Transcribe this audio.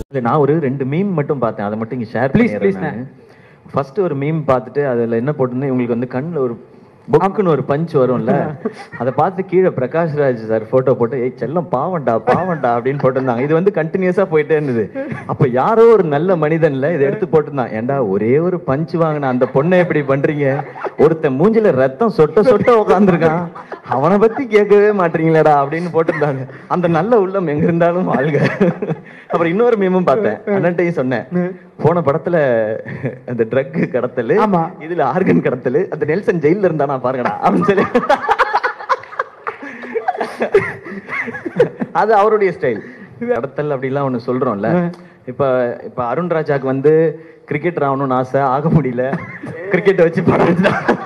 இல்ல நான் ஒரு ரெண்டு மீம் மட்டும் பார்த்தேன் அதை மட்டும் இங்க ஷேர் Please, please, பண்ணிடுறேன் ஃபர்ஸ்ட் ஒரு மீம் பார்த்துட்டு அதுல என்ன போட்டிருந்தேன் இவங்களுக்கு வந்து கண்ணுல ஒரு பொக்குன்னு ஒரு பஞ்ச் வரும்ல அதை பார்த்து கீழே பிரகாஷ் ராஜ் சார் போட்டோ போட்டு ஏய் செல்லம் பாவண்டா பாவண்டா அப்படின்னு போட்டிருந்தாங்க இது வந்து கண்டினியூஸா போயிட்டே இருந்தது அப்ப யாரோ ஒரு நல்ல மனிதன்ல இதை எடுத்து போட்டிருந்தான் ஏன்டா ஒரே ஒரு பஞ்ச் வாங்கின அந்த பொண்ணை எப்படி பண்றீங்க ஒருத்தன் மூஞ்சில ரத்தம் சொட்ட சொட்ட உட்காந்துருக்கான் அவனை பத்தி கேட்கவே மாட்டீங்களேடா அப்படின்னு போட்டிருந்தாங்க அந்த நல்ல உள்ளம் எங்க இருந்தாலும் வாழ்க அப்புறம் இன்னொரு மீமும் பார்த்தேன் அண்ணன்ட்டையும் சொன்னேன் போன படத்துல அந்த ட்ரக் கடத்தல் ஆமா. இதுல ஆர்கன் கடத்தல் அந்த நெல்சன் ஜெயில்ல இருந்தானா பாருங்கடா அப்படின்னு சொல்லி அது அவருடைய ஸ்டைல் கடத்தல் அப்படிலாம் ஒண்ணு சொல்றோம்ல இப்ப இப்ப அருண் ராஜாக்கு வந்து கிரிக்கெட்டர் ஆகணும்னு ஆசை ஆக முடியல கிரிக்கெட்டை வச்சு படம் எடுத்தா